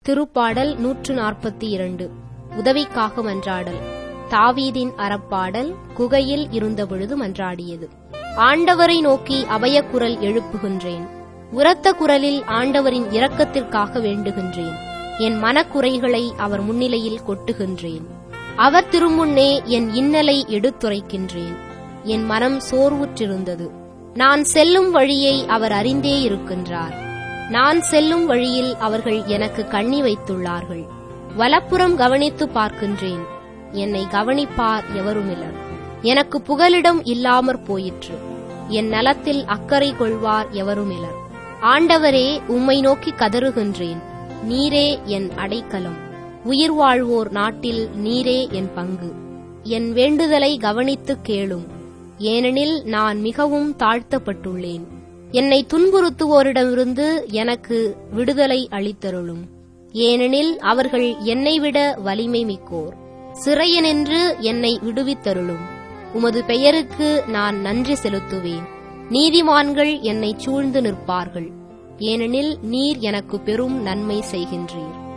திருப்பாடல் நூற்று நாற்பத்தி இரண்டு உதவிக்காக மன்றாடல் தாவீதின் அறப்பாடல் குகையில் இருந்தபொழுது மன்றாடியது ஆண்டவரை நோக்கி அபயக்குரல் எழுப்புகின்றேன் உரத்த குரலில் ஆண்டவரின் இரக்கத்திற்காக வேண்டுகின்றேன் என் மனக்குறைகளை அவர் முன்னிலையில் கொட்டுகின்றேன் அவர் திருமுன்னே என் இன்னலை எடுத்துரைக்கின்றேன் என் மனம் சோர்வுற்றிருந்தது நான் செல்லும் வழியை அவர் அறிந்தே இருக்கின்றார் நான் செல்லும் வழியில் அவர்கள் எனக்கு கண்ணி வைத்துள்ளார்கள் வலப்புறம் கவனித்து பார்க்கின்றேன் என்னை கவனிப்பார் எவருமிலர் எனக்கு புகலிடம் இல்லாமற் போயிற்று என் நலத்தில் அக்கறை கொள்வார் எவருமிலர் ஆண்டவரே உம்மை நோக்கி கதறுகின்றேன் நீரே என் அடைக்கலம் உயிர் வாழ்வோர் நாட்டில் நீரே என் பங்கு என் வேண்டுதலை கவனித்துக் கேளும் ஏனெனில் நான் மிகவும் தாழ்த்தப்பட்டுள்ளேன் என்னை துன்புறுத்துவோரிடமிருந்து எனக்கு விடுதலை அளித்தருளும் ஏனெனில் அவர்கள் என்னை விட வலிமை மிக்கோர் சிறையனென்று என்னை விடுவித்தருளும் உமது பெயருக்கு நான் நன்றி செலுத்துவேன் நீதிமான்கள் என்னை சூழ்ந்து நிற்பார்கள் ஏனெனில் நீர் எனக்கு பெரும் நன்மை செய்கின்றீர்